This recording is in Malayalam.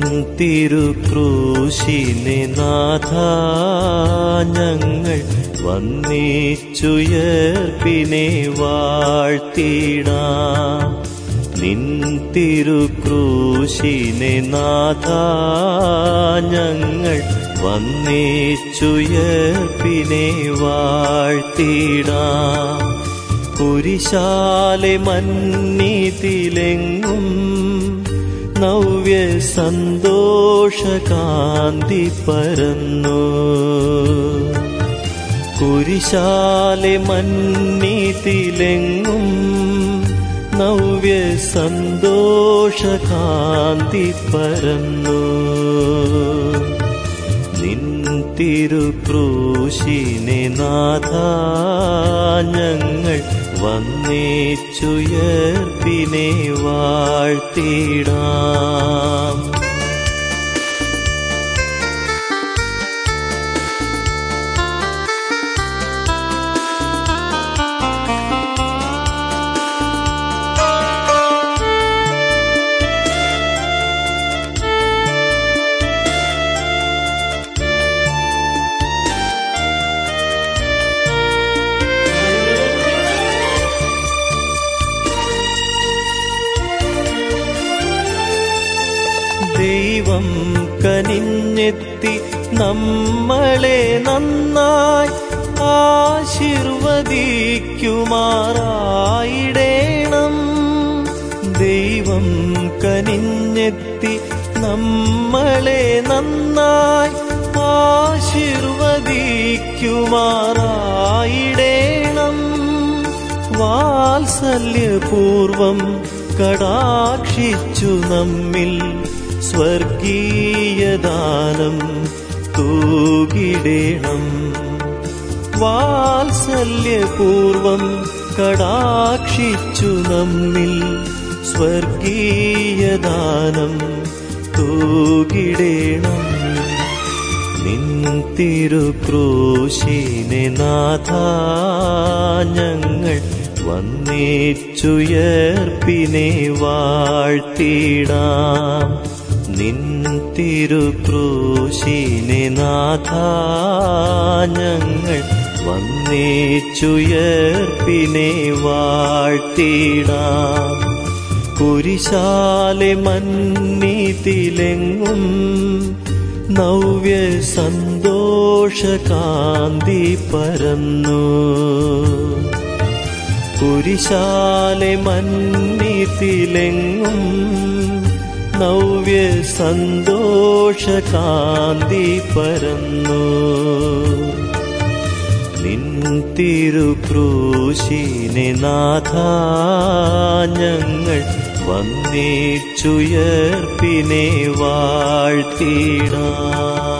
തിരുക്രൂശിനെ നാഥ ഞങ്ങൾ വന്നേച്ചുയർപ്പിനെ വാഴ്ത്തിടാം നിൻ തിരുക്രൂശിനെ നാഥ ഞങ്ങൾ വന്നേച്ചുയർപ്പിനെ വാഴ്ത്തിടാം കുരിശാലെ മന്നീതിലെങ്ങും നവ്യ സന്തോഷകാന്തി പരന്നു കുരിശാലെ മന്നീതിലെങ്ങും നവ്യ സന്തോഷകാന്തി പരന്നു നിൻ തിരുക്രൂശിനെ നാഥ ഞങ്ങൾ വന്നേച്ചുയർപ്പിനെ വാഴ്ത്തിടാം ദൈവം കനിഞ്ഞെത്തി നമ്മളെ നന്നായി ആശീർവദിക്കുമാറായിടേണം ദൈവം കനിഞ്ഞെത്തി നമ്മളെ നന്നായി ആശീർവദിക്കുമാറായിടേണം വാത്സല്യപൂർവം കടാക്ഷിച്ചു നമ്മിൽ സ്വർഗീയദാനം തൂകിടേണം വാത്സല്യപൂർവം കടാക്ഷിച്ചു നമ്മിൽ സ്വർഗീയദാനം തൂകിടേണം നിൻ തിരുക്രൂശിനെ നാഥ ഞങ്ങൾ വന്നേച്ചുയർപ്പിനെ വാഴ്ത്തിടാം നിൻ തിരുക്രൂശിനെ നാഥ ഞങ്ങൾ വന്നേച്ചുയർപ്പിനെ വാഴ്ത്തിടാം കുരിശാലെ മന്നീതിലെങ്ങും നവ്യ സന്തോഷകാന്തി പരന്നു കുരിശാലെ മന്നിത്തിലെങ്ങും നവ്യ സന്തോഷകാന്തി പരന്നു നിൻ തിരുക്രൂശിനെ നാഥ ഞങ്ങൾ വന്നേച്ചുയർപ്പിനെ വാഴ്ത്തിടാം